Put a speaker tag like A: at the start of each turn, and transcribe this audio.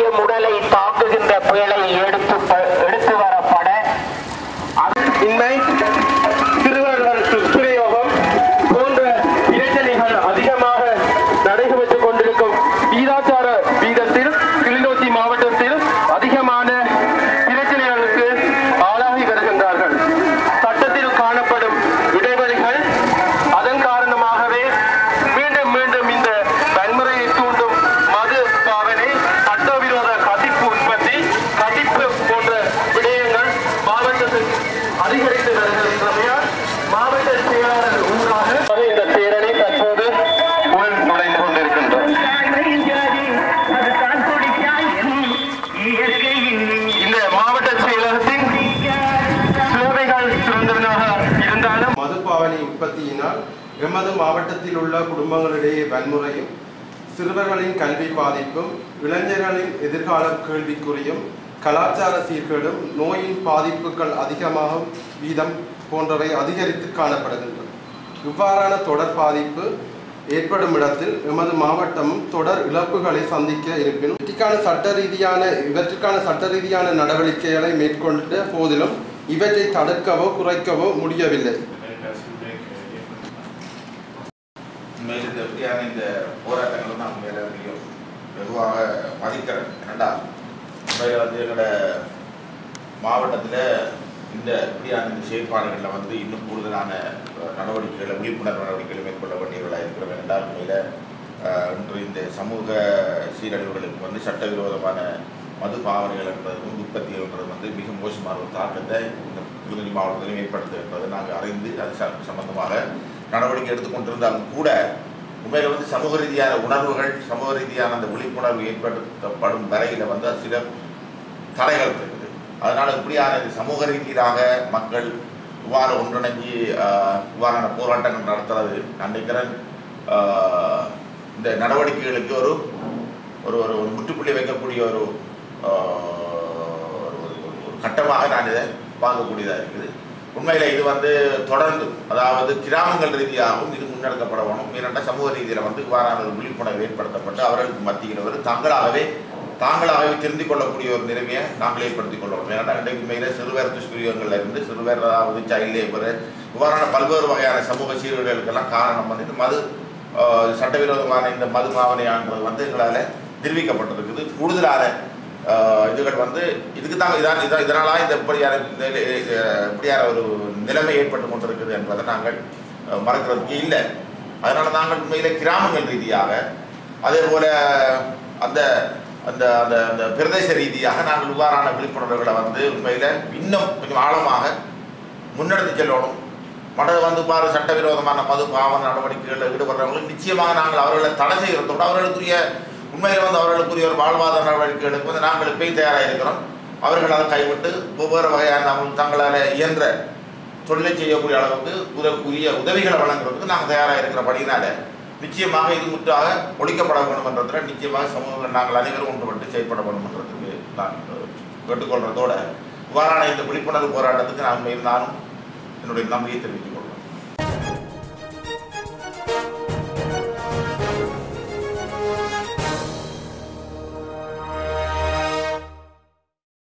A: செய்யும் உடலை தாக்குகின்ற பிழை எடுத்து ப- எடுத்து வரப்பட
B: இன்மை சிறுவர்கள் துஷ்பிரயோகம் போன்ற பிரச்சனைகள் அதிகமாக நடைபெற்றுக் கொண்டிருக்கும் வீதாச்சார வீதத்தில் கிளிநொச்சி மாவட்டத்தில் அதிகமான பிரச்சனைகளுக்கு ஆளாகி வருகின்றார்கள் சட்டத்தில் காணப்படும் இடைவெளிகள் அதன் காரணமாகவே மீண்டும் மீண்டும் இந்த வன்முறையை தூண்டும் மது பாவனை சட்டவிரோத கசிப்பு உற்பத்தி கசிப்பு போன்ற விடயங்கள் மாவட்டத்தில் அதிகரித்து வருகின்றமையால் மாவட்ட செயலாளர் ஊடாக இந்த பேரணி தற்போது உள் நுழைந்து கொண்டிருக்கின்றோம் இந்த மாவட்ட செயலகத்தின் சேவைகள் சிறந்தவனாக இருந்தாலும்
C: மதுபாவனை உற்பத்தியினால் எமது மாவட்டத்தில் உள்ள குடும்பங்களிடையே வன்முறையும் சிறுவர்களின் கல்வி பாதிப்பும் இளைஞர்களின் எதிர்கால கேள்விக்குறியும் கலாச்சார சீர்கேடும் நோயின் பாதிப்புகள் அதிகமாகும் வீதம் போன்றவை அதிகரித்து காணப்படுகின்றன இவ்வாறான தொடர் பாதிப்பு ஏற்படும் இடத்தில் எமது மாவட்டமும் தொடர் இழப்புகளை சந்திக்க இருப்பினும் இவற்றுக்கான சட்ட ரீதியான இவற்றுக்கான சட்ட ரீதியான நடவடிக்கைகளை மேற்கொண்ட போதிலும் இவற்றை தடுக்கவோ குறைக்கவோ முடியவில்லை
D: உண்மையில் இந்த இப்படியான இந்த போராட்டங்கள் வந்து அவங்க மேலே மிகவும் வெகுவாக மதிக்கிறேன் என்னடா உண்மையில் வந்து எங்களோட மாவட்டத்தில் இந்த இப்படியான இந்த செயற்பாடுகளில் வந்து இன்னும் கூடுதலான அஹ், நடவடிக்கைகளை விழிப்புணர்வு நடவடிக்கைகளை மேற்கொள்ள வேண்டியவர்களாக இருக்கிறோம் என்றால் உண்மையில் அஹ், இன்று இந்த சமூக சீரழிவுகளுக்கு வந்து சட்டவிரோதமான மது பாவனைகள் என்பதும் உற்பத்தி என்பது வந்து மிக மோசமான ஒரு தாக்கத்தை இந்த புதுதில்லி மாவட்டத்திலும் ஏற்படுத்தும் என்பதை நாங்கள் அறிந்து அது ச- சம்பந்தமாக நடவடிக்கை எடுத்துக்கொண்டிருந்தாலும் கூட உண்மையில் வந்து சமூக ரீதியான உணர்வுகள் சமூக ரீதியான அந்த விழிப்புணர்வு ஏற்படுத்தப்படும் வரையில் வந்து அது சில தடைகள் இருக்குது அதனால் இப்படியான இந்த சமூக ரீதியாக மக்கள் இவ்வாறு ஒன்றிணைஞ்சு ஆஹ், இவ்வாறான போராட்டங்கள் நடத்துறது நான் நினைக்கிறேன் ஆஹ், இந்த நடவடிக்கைகளுக்கு ஒரு ஒரு ஒரு ஒரு முற்றுப்புள்ளி வைக்கக்கூடிய ஒரு ஆஹ், ஒரு- ஒரு- ஒரு- ஒரு கட்டமாக நான் இதை பார்க்கக்கூடியதாக இருக்குது உண்மையில் இது வந்து தொடர்ந்து அதாவது கிராமங்கள் ரீதியாகவும் இது முன்னெடுக்கப்பட வேணும் ஏனென்றால் சமூக ரீதியில் வந்து இவ்வாறான ஒரு விழிப்புணர்வு ஏற்படுத்தப்பட்டு அவர்களுக்கு மத்தியில் ஒரு தங்களாகவே தாங்களாகவே திருந்திக் கொள்ளக்கூடிய ஒரு நிலைமையை நாங்கள் ஏற்படுத்திக் கொள்ளணும் ஏன்னா இன்றைக்கு உண்மையிலே சிறுவர் துஷ்பிரியங்கள்ல இருந்து சிறுவர் அதாவது சைல்ட் லேபர் இவ்வாறான பல்வேறு வகையான சமூக சீர்கேடுகளுக்கெல்லாம் காரணம் வந்துட்டு மது ஆஹ், சட்டவிரோதமான இந்த மது பாவனையானது வந்து எங்களால் நிரூபிக்கப்பட்டிருக்குது கூடுதலான ஆஹ், இதுகள் வந்து இதுக்கு தான் இதான் இதான் இதனால இந்த இப்படியான நிலை- இது, இப்படியான ஒரு நிலைமை ஏற்பட்டு கொண்டிருக்குது என்பதை நாங்கள் ஆஹ், மறக்கிறதுக்கு இல்லை அதனால நாங்கள் உண்மையிலே கிராமங்கள் ரீதியாக அதே போல அந்த அந்த அந்த அந்த பிரதேச ரீதியாக நாங்கள் இவ்வாறான விழிப்புணர்வுகளை வந்து உண்மையில இன்னும் கொஞ்சம் ஆழமாக முன்னெடுத்து செல்லணும் மற்ற வந்து பாரு சட்டவிரோதமான மது பாவன நடவடிக்கைகளில் ஈடுபடுறவங்களுக்கு நிச்சயமாக நாங்கள் அவர்களை தடை செய்கிறதோடு அவர்களுக்குரிய உண்மையில் வந்து அவர்களுக்குரிய ஒரு வாழ்வாதார நடவடிக்கைகளுக்கு வந்து நாங்கள் இப்பயும் தயாராக இருக்கிறோம் அவர்கள் அதை கைவிட்டு வெவ்வேறு வகையான அவங்க தங்களால் இயன்ற தொழிலை செய்யக்கூடிய அளவுக்கு உதவி உரிய உதவிகளை வழங்குறதுக்கு நாங்கள் தயாராக இருக்கிறபடினால நிச்சயமாக இது முற்றாக ஒழிக்கப்பட வேண்டும் என்றதில் நிச்சயமாக சமூக நாங்கள் அனைவரும் ஒன்றுபட்டு செயல்பட வேண்டும் என்றதுக்கு நான் கேட்டுக்கொள்றதோட இவ்வாறான இந்த விழிப்புணர்வு போராட்டத்துக்கு நான் உண்மையில் நானும் என்னுடைய நம்பிக்கை தெரிவித்துக்